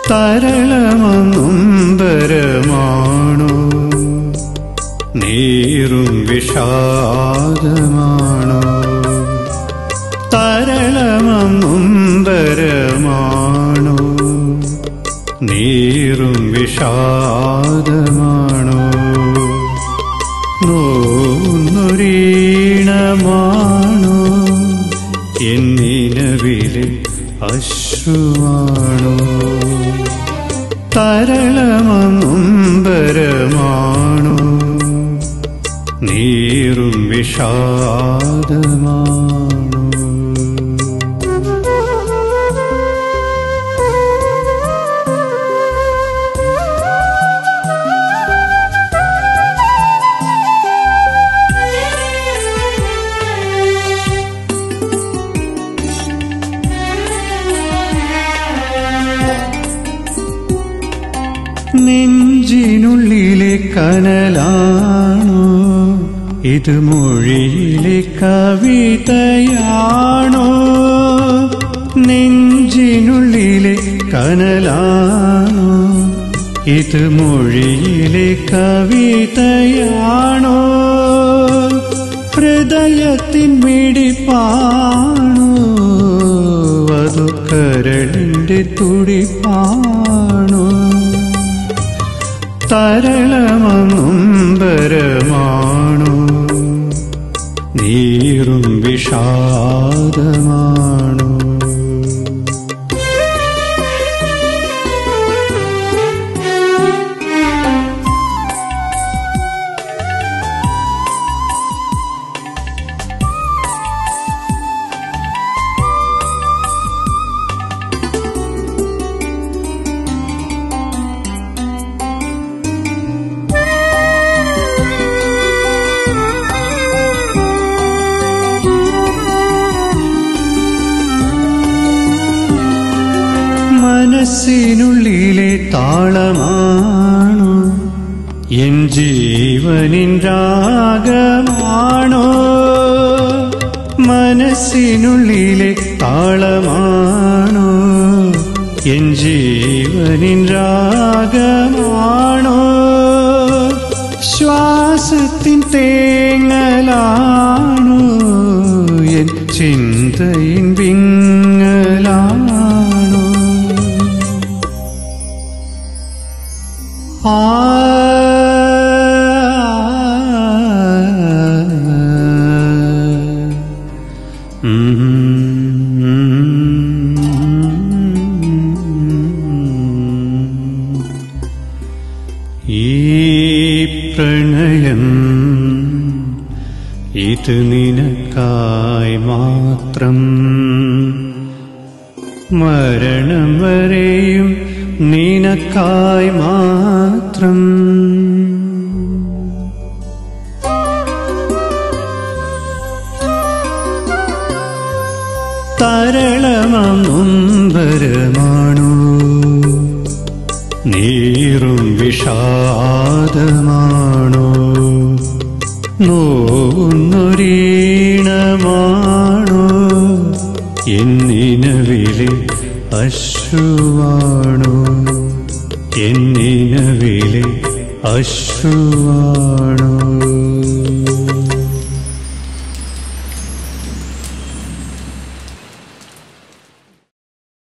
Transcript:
തരളമൊന്നുംബരമാണോ നീറും വിഷാദമാണോ തരളമൊന്നുംബരമാണോ നീറും വിഷാദമാണോ നോന്നൊരീണമാണോ എന്നിനവിലെ അശ്രുവാണോ തരളമൊന്നുംബരമാണോ നീറും വിഷാദമാണോ നെഞ്ചിനുള്ളിലെ കനലാണോ ഇത് മൊഴിയിലെ കവിതയാണോ നെഞ്ചിനുള്ളിലെ കനലാണോ ഇത് മൊഴിയിലെ കവിതയാണോ ഹൃദയത്തിൻ മിടിപ്പാണോ അതു കരളിൻ്റെ തുടിപ്പാണോ തരളമൊന്നുംബരമാണോ നീറും വിഷാദമാണോ മനസ്സിനുള്ളിലെ താളമാണോ എൻ ജീവനിൻ രാഗമാണോ മനസ്സിനുള്ളിലെ താളമാണോ എൻ ജീവനിൻ രാഗമാണോ ശ്വാസത്തിൻ തേങ്ങലാണോ എൻ ചിന്തയിൻ വിങ്ങലാണോ ആ ഈ പ്രണയം ഇത് നിനക്കായി മാത്രം മരണം വരെയും നിനക്കായി മാത്രം തരളമൊന്നുംബരമാണോ നീറും വിഷാദമാണോ നോവുന്നൊരീണമാണോ എന്നിനവിലെ അശ്രുവാണോ എന്നിനവിലെ അശ്രുവാണോ